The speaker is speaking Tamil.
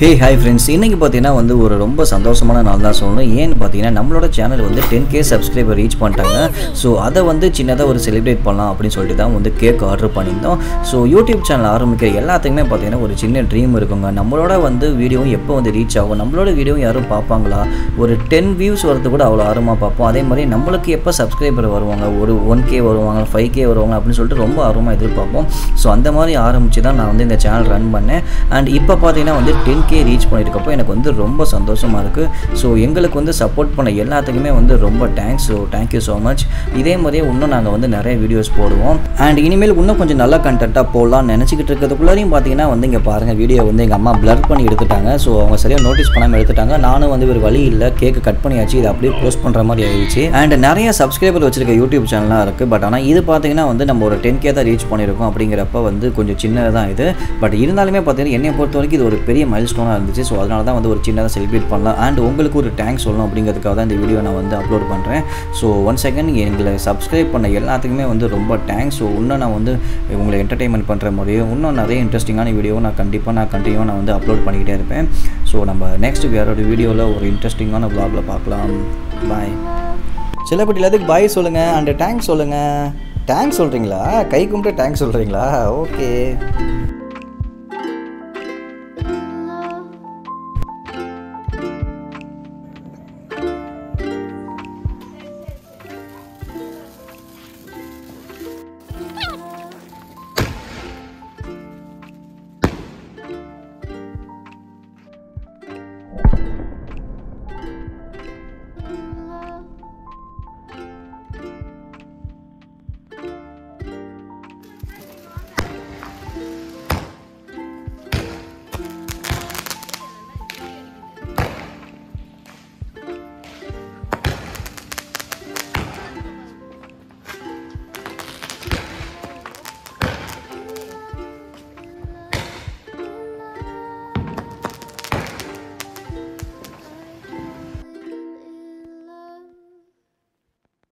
ஹே ஹாய் ஃப்ரெண்ட்ஸ் இன்றைக்கி பார்த்தீங்கன்னா வந்து ஒரு ரொம்ப சந்தோஷமான நாள் தான் சொல்லணும் ஏன்னு பார்த்தீங்கன்னா நம்மளோட சேனல் வந்து டென் கே சப்ஸ்கிரைபர் ரீச் பண்ணிட்டாங்க ஸோ அதை வந்து சின்னதாக ஒரு செலிப்ரேட் பண்ணலாம் அப்படின்னு சொல்லிட்டு தான் வந்து கேக் ஆர்டர் பண்ணியிருந்தோம் ஸோ யூடியூப் சேனல் ஆரம்பிக்கிற எல்லாத்துக்குமே பார்த்தீங்கன்னா ஒரு சின்ன ட்ரீம் இருக்குங்க நம்மளோட வந்து வீடியோவும் எப்போ வந்து ரீச் ஆகும் நம்மளோட வீடியோவும் யாரும் பார்ப்பாங்களா ஒரு டென் வியூஸ் வரது கூட அவ்வளோ ஆர்வமாக பார்ப்போம் அதே மாதிரி நம்மளுக்கு எப்போ சப்ஸ்கிரைபர் வருவாங்க ஒரு ஒன் கே வருவாங்க ஃபைவ் கே வருவாங்க அப்படின்னு சொல்லிட்டு ரொம்ப ஆர்வமாக எதிர்பார்ப்போம் ஸோ அந்த மாதிரி ஆரம்பித்து தான் நான் வந்து இந்த சேனல் ரன் பண்ணேன் அண்ட் இப்போ பார்த்தீங்கன்னா வந்து டென் கே ரீச் பண்ணியிருக்கப்போ எனக்கு வந்து ரொம்ப சந்தோஷமாக இருக்குது ஸோ எங்களுக்கு வந்து சப்போர்ட் பண்ண எல்லாத்துக்குமே வந்து ரொம்ப thanks so thank you so much இதே மாதிரியே இன்னும் நாங்கள் வந்து நிறைய வீடியோஸ் போடுவோம் அண்ட் இனிமேல் இன்னும் கொஞ்சம் நல்ல கண்டென்ட்டாக போடலாம்னு நினச்சிக்கிட்டு இருக்கிறதுக்குள்ளாரையும் பார்த்தீங்கன்னா வந்து இங்கே பாருங்கள் வீடியோ வந்து எங்கள் அம்மா பிளர் பண்ணி எடுத்துட்டாங்க ஸோ அவங்க சரியாக நோட்டீஸ் பண்ணாமல் எடுத்துட்டாங்க நானும் வந்து ஒரு வழி இல்லை கேக்கு கட் பண்ணியாச்சு இதை அப்படியே போஸ்ட் பண்ணுற மாதிரி ஆயிடுச்சு அண்ட் நிறைய சப்ஸ்கிரைபர் வச்சிருக்க யூடியூப் சேனல்லாம் இருக்குது பட் ஆனால் இது பார்த்தீங்கன்னா வந்து நம்ம ஒரு டென் கே தான் ரீச் பண்ணியிருக்கோம் அப்படிங்கிறப்ப வந்து கொஞ்சம் சின்னதாக தான் இது பட் இருந்தாலுமே பார்த்தீங்கன்னா என்னை பொறுத்த வரைக்கும் இது ஒரு பெரிய மைல் ஸ்டோனாக இருந்துச்சு ஸோ அதனால தான் வந்து ஒரு சின்னதாக செலிப்ரேட் பண்ணலாம் அண்ட் உங்களுக்கு ஒரு தேங்க்ஸ் சொல்லணும் அப்படிங்கிறதுக்காக தான் இந்த வீடியோ நான் வந்து அப்லோட் பண்ணுறேன் ஸோ ஒன் செகண்ட் எங்களை சப்ஸ்கிரைப் பண்ண எல்லாத்துக்குமே வந்து ரொம்ப தேங்க்ஸ் ஸோ இன்னும் நான் வந்து உங்களை என்டர்டெயின்மெண்ட் பண்ணுற மாதிரியும் இன்னும் நிறைய இன்ட்ரெஸ்டிங்கான வீடியோ நான் கண்டிப்பாக நான் கண்டினியூ நான் வந்து அப்லோட் பண்ணிக்கிட்டே இருப்பேன் ஸோ நம்ம நெக்ஸ்ட் வேறோட வீடியோவில் ஒரு இன்ட்ரெஸ்டிங்கான vlogல பார்க்கலாம் பாய் சிலப்பட்டி எல்லாத்துக்கு பாய் சொல்லுங்கள் அண்ட் தேங்க்ஸ் சொல்லுங்கள் தேங்க்ஸ் சொல்கிறீங்களா கை கும்பிட்டு தேங்க்ஸ் சொல்கிறீங்களா ஓகே